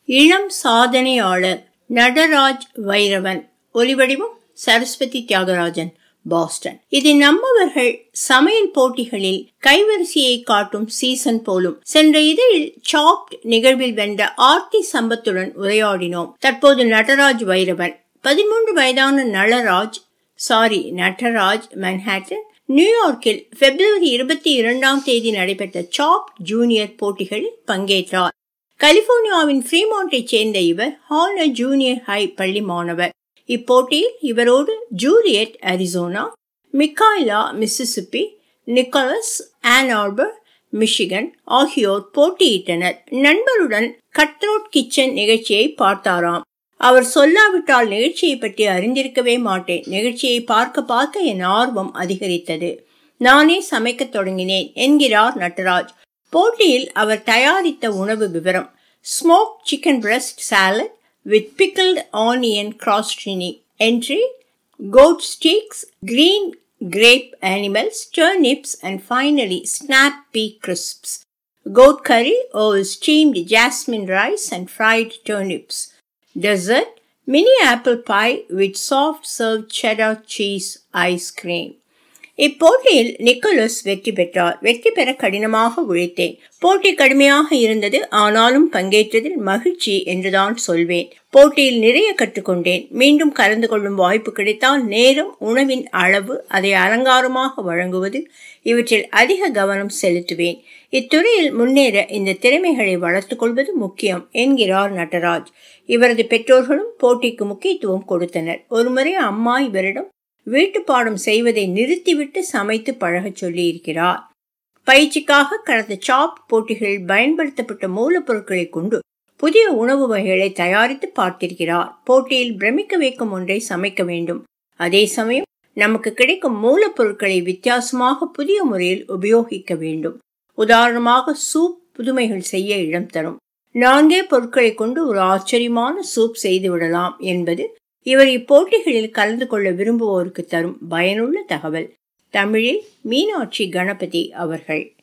இளம் சாதனையாளர் நடராஜ் வைரவன் ஒலிவடிவம் சரஸ்வதி தியாகராஜன் பாஸ்டன் இது நம்மவர்கள் சமையல் போட்டிகளில் கைவரிசையை காட்டும் சீசன் போலும் சென்ற இதழில் சாப்ட் நிகழ்வில் வென்ற ஆர்த்தி சம்பத்துடன் உரையாடினோம் தற்போது நடராஜ் வைரவன் பதிமூன்று வயதான நளராஜ் சாரி நட்டராஜ் மன்ஹாட்டன் நியூயார்க்கில் பிப்ரவரி இருபத்தி இரண்டாம் தேதி நடைபெற்ற சாப் ஜூனியர் போட்டிகளில் பங்கேற்றார் கலிபோர்னியாவின் ஃப்ரீமாண்டை சேர்ந்த இவர் ஹானர் ஜூனியர் ஹை பள்ளி மாணவர் இப்போட்டியில் இவரோடு Juliet Arizona Mikayla Mississippi Nicholas Ann Arbor Michigan ஆகியோர் போட்டியிட்டனர் நண்பருடன் கட்ரோட் கிச்சன் நிகழ்ச்சியை பார்த்தாராம் அவர் சொல்லாவிட்டால் நிகழ்ச்சியை பற்றி அறிந்திருக்கவே மாட்டேன் நிகழ்ச்சியை பார்க்க பார்க்க என் ஆர்வம் அதிகரித்தது நானே சமைக்க தொடங்கினேன் என்கிறார் நட்டராஜ் போட்டியில் அவர் தயாரித்த உணவு விவரம் smoke chicken breast salad with pickled onion crostini entree goat steaks, green grape animals, turnips, and finally snap pea crisps. Goat curry over steamed jasmine rice and fried turnips. Dessert, mini apple pie with soft served cheddar cheese ice cream. இப்போட்டியில் Nicholas வெற்றி பெற்றார் வெற்றி பெற கடினமாக உழைத்தேன் போட்டி கடுமையாக இருந்தது ஆனாலும் பங்கேற்றதில் மகிழ்ச்சி என்றுதான் சொல்வேன் போட்டியில் நிறைய கற்றுக்கொண்டேன் மீண்டும் கலந்து கொள்ளும் வாய்ப்பு கிடைத்தால் நேரம் உணவின் அளவு அதை அலங்காரமாக வழங்குவது இவற்றில் அதிக கவனம் செலுத்துவேன் இத்துறையில் முன்னேற இந்த திறமைகளை வளர்த்துக் கொள்வது முக்கியம் என்கிறார் நடராஜ் இவரது பெற்றோர்களும் போட்டிக்கு முக்கியத்துவம் கொடுத்தனர் ஒருமுறை அம்மா இவரிடம் வீட்டு பாடம் செய்வதை நிறுத்திவிட்டு சமைத்து பழகச் சொல்லியிருக்கிறார் பயிற்சிக்காக கடந்த சாப் போட்டிகளில் பயன்படுத்தப்பட்ட மூலப்பொருட்களை கொண்டு புதிய உணவு வகைகளை தயாரித்து பார்த்திருக்கிறார் போட்டியில் பிரமிக்க வைக்கும் ஒன்றை சமைக்க வேண்டும் அதே சமயம் நமக்கு கிடைக்கும் மூலப்பொருட்களை வித்தியாசமாக புதிய முறையில் உபயோகிக்க வேண்டும் உதாரணமாக சூப் புதுமைகள் செய்ய இடம் தரும் நான்கே பொருட்களை கொண்டு ஒரு ஆச்சரியமான சூப் செய்து விடலாம் என்பது இவர் இப்போட்டிகளில் கலந்து கொள்ள விரும்புவோருக்கு தரும் பயனுள்ள தகவல் தமிழில் மீனாட்சி கணபதி அவர்கள்